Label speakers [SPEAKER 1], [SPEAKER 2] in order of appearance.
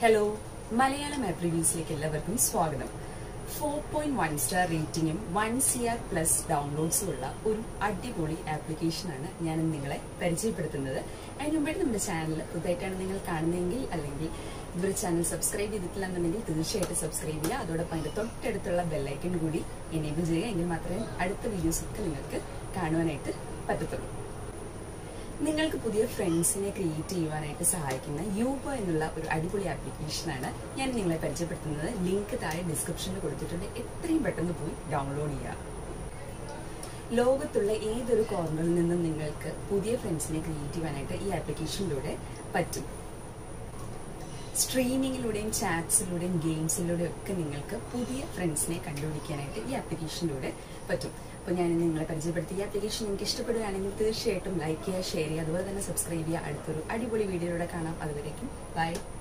[SPEAKER 1] hello Malayalam app റിവ്യൂസിലേക്ക് എല്ലാവർക്കും സ്വാഗതം ഫോർ പോയിന്റ് വൺ സ്റ്റാർ റേറ്റിംഗും വൺ സി ആർ പ്ലസ് ഡൗൺലോഡ്സും ഉള്ള ഒരു അടിപൊളി ആപ്ലിക്കേഷനാണ് ഞാൻ ഇന്ന് നിങ്ങളെ പരിചയപ്പെടുത്തുന്നത് അതിന് മുമ്പായിട്ട് നമ്മുടെ ചാനൽ പുതുതായിട്ടാണ് നിങ്ങൾ കാണുന്നതെങ്കിൽ അല്ലെങ്കിൽ ഇവരുടെ ചാനൽ സബ്സ്ക്രൈബ് ചെയ്തിട്ടില്ല എന്നുണ്ടെങ്കിൽ തീർച്ചയായിട്ടും സബ്സ്ക്രൈബ് ചെയ്യുക അതോടൊപ്പം അതിന്റെ തൊട്ടടുത്തുള്ള ബെല്ലൈക്കൺ കൂടി എനേബിൾ ചെയ്യുക എങ്കിൽ മാത്രമേ അടുത്ത വീഡിയോസ് ഒക്കെ നിങ്ങൾക്ക് കാണുവാനായിട്ട് പറ്റത്തുള്ളൂ നിങ്ങൾക്ക് പുതിയ ഫ്രണ്ട്സിനെ ക്രിയേറ്റ് ചെയ്യുവാനായിട്ട് സഹായിക്കുന്ന യൂബോ എന്നുള്ള ഒരു അടിപൊളി ആപ്ലിക്കേഷനാണ് ഞാൻ നിങ്ങളെ പരിചയപ്പെടുത്തുന്നത് ലിങ്ക് താഴെ ഡിസ്ക്രിപ്ഷനിൽ കൊടുത്തിട്ടുണ്ട് എത്രയും പെട്ടെന്ന് പോയി ഡൗൺലോഡ് ചെയ്യുക ലോകത്തുള്ള ഏതൊരു കോർണറിൽ നിന്നും നിങ്ങൾക്ക് പുതിയ ഫ്രണ്ട്സിനെ ക്രിയേറ്റ് ചെയ്യാനായിട്ട് ഈ ആപ്ലിക്കേഷനിലൂടെ പറ്റും സ്ട്രീമിങ്ങിലൂടെയും ചാറ്റ്സിലൂടെയും ഗെയിംസിലൂടെയും ഒക്കെ നിങ്ങൾക്ക് പുതിയ ഫ്രണ്ട്സിനെ കണ്ടുപിടിക്കാനായിട്ട് ഈ ആപ്ലിക്കേഷനിലൂടെ പറ്റും അപ്പോൾ ഞാൻ നിങ്ങളെ പരിചയപ്പെടുത്തിയ ഈ ആപ്ലിക്കേഷൻ നിങ്ങൾക്ക് ഇഷ്ടപ്പെടുകയാണെങ്കിൽ തീർച്ചയായിട്ടും ലൈക്ക് ചെയ്യുക ഷെയർ ചെയ്യുക അതുപോലെ തന്നെ സബ്സ്ക്രൈബ് ചെയ്യുക അടുത്തൊരു അടിപൊളി വീഡിയോയിലൂടെ കാണാം അതുവരേക്കും ബൈ